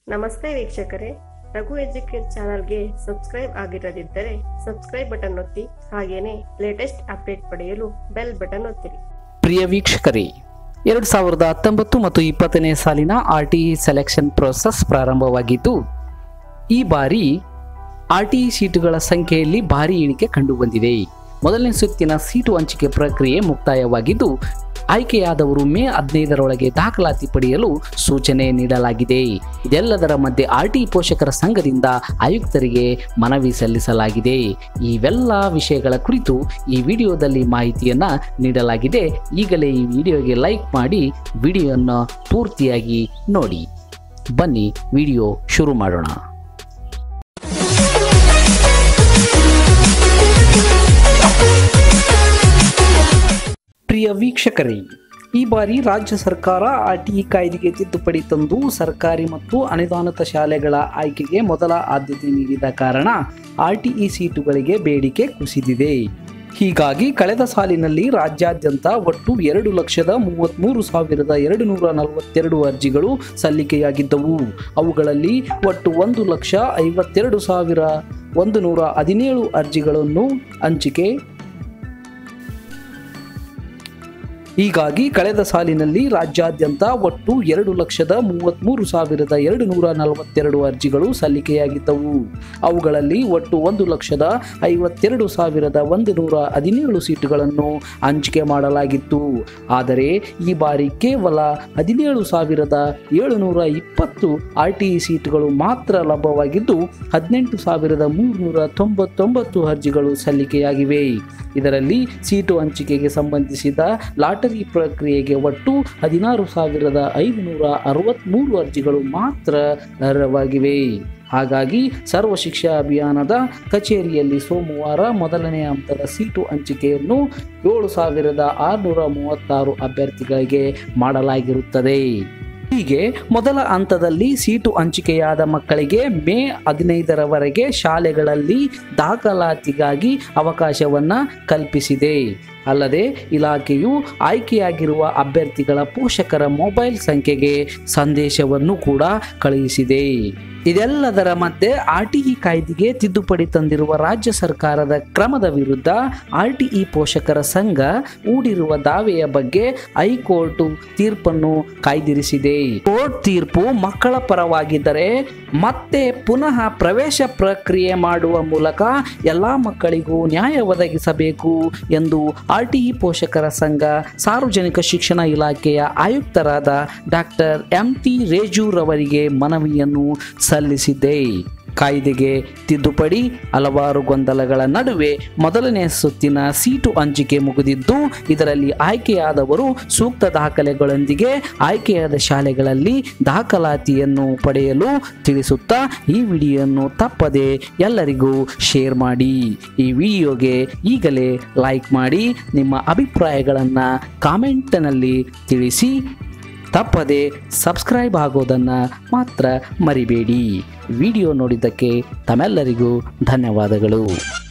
ನಮಸ್ತೆ ವೀಕ್ಷಕರೇ ರಘು ಎಜುಕೇಟ್ ಚಾನಲ್ಗೆ ಸಬ್ಸ್ಕ್ರೈಬ್ ಆಗಿರದಿದ್ದರೆ ಸಬ್ಸ್ಕ್ರೈಬ್ ಬಟನ್ ಒತ್ತಿ ಹಾಗೇನೆ ಲೇಟೆಸ್ಟ್ ಅಪ್ಡೇಟ್ ಪಡೆಯಲು ಬೆಲ್ ಬಟನ್ ಒತ್ತಿರಿ ಪ್ರಿಯ ವೀಕ್ಷಕರೇ ಎರಡು ಸಾವಿರದ ಹತ್ತೊಂಬತ್ತು ಮತ್ತು ಇಪ್ಪತ್ತನೇ ಸಾಲಿನ R T E selection process ಪ್ರಾರಂಭವಾಗಿದ್ದು ಈ ಬಾರಿ ಆರ್ ಟಿ ಇ ಸೀಟುಗಳ ಸಂಖ್ಯೆಯಲ್ಲಿ ಭಾರಿ ಇಳಿಕೆ ಕಂಡುಬಂದಿದೆ ಮೊದಲನೇ ಸುತ್ತಿನ ಸೀಟು ಹಂಚಿಕೆ ಪ್ರಕ್ರಿಯೆ ಮುಕ್ತಾಯವಾಗಿದ್ದು ಆಯ್ಕೆಯಾದವರು ಮೇ ಹದಿನೈದರೊಳಗೆ ದಾಖಲಾತಿ ಪಡೆಯಲು ಸೂಚನೆ ನೀಡಲಾಗಿದೆ ಇದೆಲ್ಲದರ ಮಧ್ಯೆ ಆರ್ ಟಿ ಪೋಷಕರ ಸಂಘದಿಂದ ಆಯುಕ್ತರಿಗೆ ಮನವಿ ಸಲ್ಲಿಸಲಾಗಿದೆ ಇವೆಲ್ಲ ವಿಷಯಗಳ ಕುರಿತು ಈ ವಿಡಿಯೋದಲ್ಲಿ ಮಾಹಿತಿಯನ್ನ ನೀಡಲಾಗಿದೆ ಈಗಲೇ ಈ ವಿಡಿಯೋಗೆ ಲೈಕ್ ಮಾಡಿ ವಿಡಿಯೋನ ಪೂರ್ತಿಯಾಗಿ ನೋಡಿ ಬನ್ನಿ ವಿಡಿಯೋ ಶುರು ಮಾಡೋಣ ಪ್ರಿಯ ವೀಕ್ಷಕರೇ ಈ ಬಾರಿ ರಾಜ್ಯ ಸರ್ಕಾರ ಆರ್ ಟಿ ಇ ಕಾಯ್ದೆಗೆ ತಿದ್ದುಪಡಿ ತಂದು ಸರ್ಕಾರಿ ಮತ್ತು ಅನುದಾನಿತ ಶಾಲೆಗಳ ಆಯ್ಕೆಗೆ ಮೊದಲ ಆದ್ಯತೆ ನೀಡಿದ ಕಾರಣ ಆರ್ ಟಿ ಇ ಸೀಟುಗಳಿಗೆ ಬೇಡಿಕೆ ಕುಸಿದಿದೆ ಹೀಗಾಗಿ ಕಳೆದ ಸಾಲಿನಲ್ಲಿ ರಾಜ್ಯಾದ್ಯಂತ ಒಟ್ಟು ಎರಡು ಲಕ್ಷದ ಮೂವತ್ತ್ಮೂರು ಸಾವಿರದ ಎರಡು ನೂರ ನಲವತ್ತೆರಡು ಅರ್ಜಿಗಳು ಸಲ್ಲಿಕೆಯಾಗಿದ್ದವು ಅವುಗಳಲ್ಲಿ ಒಟ್ಟು ಒಂದು ಲಕ್ಷ ಐವತ್ತೆರಡು ಸಾವಿರ ಒಂದು ನೂರ ಹದಿನೇಳು ಅರ್ಜಿಗಳನ್ನು ಹಂಚಿಕೆ ಹೀಗಾಗಿ ಕಳೆದ ಸಾಲಿನಲ್ಲಿ ರಾಜ್ಯಾದ್ಯಂತ ಒಟ್ಟು ಎರಡು ಲಕ್ಷದ ಮೂವತ್ತ್ಮೂರು ಸಾವಿರದ ಎರಡು ನೂರ ನಲವತ್ತೆರಡು ಅರ್ಜಿಗಳು ಸಲ್ಲಿಕೆಯಾಗಿದ್ದವು ಅವುಗಳಲ್ಲಿ ಒಟ್ಟು ಒಂದು ಲಕ್ಷದ ಐವತ್ತೆರಡು ಸಾವಿರದ ಒಂದು ನೂರ ಹದಿನೇಳು ಸೀಟುಗಳನ್ನು ಹಂಚಿಕೆ ಮಾಡಲಾಗಿತ್ತು ಆದರೆ ಈ ಬಾರಿ ಕೇವಲ ಹದಿನೇಳು ಸಾವಿರದ ಏಳುನೂರ ಇಪ್ಪತ್ತು ಆರ್ ಟಿ ಇ ಸೀಟುಗಳು ಮಾತ್ರ ಲಭ್ಯವಾಗಿದ್ದು ಹದಿನೆಂಟು ಸಾವಿರದ ಮೂರುನೂರ ತೊಂಬತ್ತೊಂಬತ್ತು ಅರ್ಜಿಗಳು ಸಲ್ಲಿಕೆಯಾಗಿವೆ ಇದರಲ್ಲಿ ಸೀಟು ಹಂಚಿಕೆಗೆ ಸಂಬಂಧಿಸಿದ ಲಾಟರಿ ಪ್ರಕ್ರಿಯೆಗೆ ಒಟ್ಟು ಹದಿನಾರು ಸಾವಿರದ ಐದುನೂರ ಅರವತ್ತ್ಮೂರು ಅರ್ಜಿಗಳು ಮಾತ್ರ ಅರ್ಹವಾಗಿವೆ ಹಾಗಾಗಿ ಸರ್ವ ಶಿಕ್ಷಾ ಅಭಿಯಾನದ ಕಚೇರಿಯಲ್ಲಿ ಸೋಮವಾರ ಮೊದಲನೇ ಹಂತದ ಸೀಟು ಹಂಚಿಕೆಯನ್ನು ಏಳು ಸಾವಿರದ ಆರುನೂರ ಮೂವತ್ತಾರು ಅಭ್ಯರ್ಥಿಗಳಿಗೆ ಮಾಡಲಾಗಿರುತ್ತದೆ ಹೀಗೆ ಮೊದಲ ಹಂತದಲ್ಲಿ ಸೀಟು ಹಂಚಿಕೆಯಾದ ಮಕ್ಕಳಿಗೆ ಮೇ ಹದಿನೈದರವರೆಗೆ ಶಾಲೆಗಳಲ್ಲಿ ದಾಖಲಾತಿಗಾಗಿ ಅವಕಾಶವನ್ನು ಕಲ್ಪಿಸಿದೆ ಅಲ್ಲದೆ ಇಲಾಖೆಯು ಆಯ್ಕೆಯಾಗಿರುವ ಅಭ್ಯರ್ಥಿಗಳ ಪೋಷಕರ ಮೊಬೈಲ್ ಸಂಖ್ಯೆಗೆ ಸಂದೇಶವನ್ನು ಕೂಡ ಕಳುಹಿಸಿದೆ ಇದೆಲ್ಲದರ ಮಧ್ಯೆ ಆರ್ ಟಿ ಇ ಕಾಯ್ದೆಗೆ ತಿದ್ದುಪಡಿ ತಂದಿರುವ ರಾಜ್ಯ ಸರ್ಕಾರದ ಕ್ರಮದ ವಿರುದ್ಧ ಆರ್ ಟಿ ಇ ಪೋಷಕರ ಸಂಘ ಹೂಡಿರುವ ದಾವೆಯ ಬಗ್ಗೆ ಹೈಕೋರ್ಟ್ ತೀರ್ಪನ್ನು ಕಾಯ್ದಿರಿಸಿದೆ ಕೋರ್ಟ್ ತೀರ್ಪು ಮಕ್ಕಳ ಪರವಾಗಿದ್ದರೆ ಮತ್ತೆ ಪುನಃ ಪ್ರವೇಶ ಪ್ರಕ್ರಿಯೆ ಮಾಡುವ ಮೂಲಕ ಎಲ್ಲ ಮಕ್ಕಳಿಗೂ ನ್ಯಾಯ ಒದಗಿಸಬೇಕು ಎಂದು ಆರ್ ಟಿ ಇ ಪೋಷಕರ ಸಂಘ ಸಾರ್ವಜನಿಕ ಶಿಕ್ಷಣ ಇಲಾಖೆಯ ಆಯುಕ್ತರಾದ ಡಾಕ್ಟರ್ ಎಂ ಟಿ ರೇಜೂರವರಿಗೆ ಮನವಿಯನ್ನು ಸಲ್ಲಿಸಿದೆ ಕಾಯ್ದೆಗೆ ತಿದ್ದುಪಡಿ ಹಲವಾರು ಗೊಂದಲಗಳ ನಡುವೆ ಮೊದಲನೇ ಸುತ್ತಿನ ಸೀಟು ಹಂಚಿಕೆ ಮುಗಿದಿದ್ದು ಇದರಲ್ಲಿ ಆಯ್ಕೆಯಾದವರು ಸೂಕ್ತ ದಾಖಲೆಗಳೊಂದಿಗೆ ಆಯ್ಕೆಯಾದ ಶಾಲೆಗಳಲ್ಲಿ ದಾಖಲಾತಿಯನ್ನು ಪಡೆಯಲು ತಿಳಿಸುತ್ತಾ ಈ ವಿಡಿಯೋವನ್ನು ತಪ್ಪದೆ ಎಲ್ಲರಿಗೂ ಶೇರ್ ಮಾಡಿ ಈ ವಿಡಿಯೋಗೆ ಈಗಲೇ ಲೈಕ್ ಮಾಡಿ ನಿಮ್ಮ ಅಭಿಪ್ರಾಯಗಳನ್ನು ಕಾಮೆಂಟ್ನಲ್ಲಿ ತಿಳಿಸಿ ತಪ್ಪದೆ ಸಬ್ಸ್ಕ್ರೈಬ್ ಆಗೋದನ್ನು ಮಾತ್ರ ಮರಿಬೇಡಿ ವಿಡಿಯೋ ನೋಡಿದ್ದಕ್ಕೆ ತಮ್ಮೆಲ್ಲರಿಗೂ ಧನ್ಯವಾದಗಳು